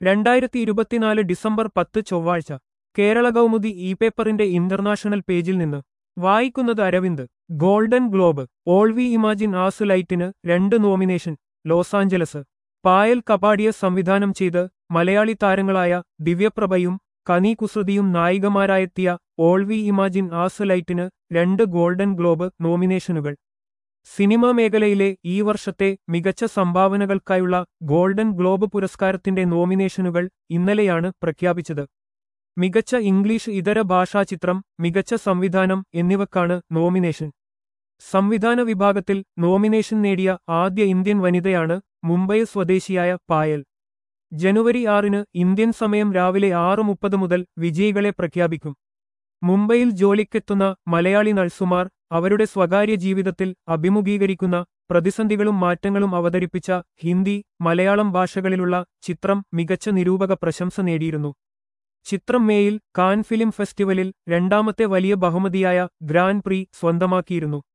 രണ്ടായിരത്തി ഇരുപത്തിനാല് ഡിസംബർ പത്ത് ചൊവ്വാഴ്ച കേരള കൗമുദി ഇ പേപ്പറിന്റെ ഇന്റർനാഷണൽ പേജിൽ നിന്ന് വായിക്കുന്നത് Aravind golden globe all we imagine as ലൈറ്റിന് രണ്ട് nomination Los Angeles Payal Kapadia സംവിധാനം ചെയ്ത് മലയാളി താരങ്ങളായ ദിവ്യപ്രഭയും കനി കുസൃതിയും നായികമാരായെത്തിയ ഓൾ വി ഇമാജിൻ ആസ് ലൈറ്റിന് രണ്ട് ഗോൾഡൻ ഗ്ലോബ് നോമിനേഷനുകൾ സിനിമാ മേഖലയിലെ ഈ വർഷത്തെ മികച്ച സംഭാവനകൾക്കായുള്ള ഗോൾഡൻ ഗ്ലോബ് പുരസ്കാരത്തിന്റെ നോമിനേഷനുകൾ ഇന്നലെയാണ് പ്രഖ്യാപിച്ചത് മികച്ച ഇംഗ്ലീഷ് ഇതര ഭാഷാ ചിത്രം മികച്ച സംവിധാനം എന്നിവക്കാണ് നോമിനേഷൻ സംവിധാന വിഭാഗത്തിൽ നോമിനേഷൻ നേടിയ ആദ്യ ഇന്ത്യൻ വനിതയാണ് മുംബൈ സ്വദേശിയായ പായൽ ജനുവരി ആറിന് ഇന്ത്യൻ സമയം രാവിലെ ആറ് മുപ്പത് മുതൽ വിജയികളെ പ്രഖ്യാപിക്കും മുംബൈയിൽ ജോലിക്കെത്തുന്ന മലയാളി നഴ്സുമാർ അവരുടെ സ്വകാര്യ ജീവിതത്തിൽ അഭിമുഖീകരിക്കുന്ന പ്രതിസന്ധികളും മാറ്റങ്ങളും അവതരിപ്പിച്ച ഹിന്ദി മലയാളം ഭാഷകളിലുള്ള ചിത്രം മികച്ച നിരൂപക പ്രശംസ നേടിയിരുന്നു ചിത്രം മേയിൽ കാൻ ഫിലിം ഫെസ്റ്റിവലിൽ രണ്ടാമത്തെ വലിയ ബഹുമതിയായ ഗ്രാൻഡ് പ്രീ സ്വന്തമാക്കിയിരുന്നു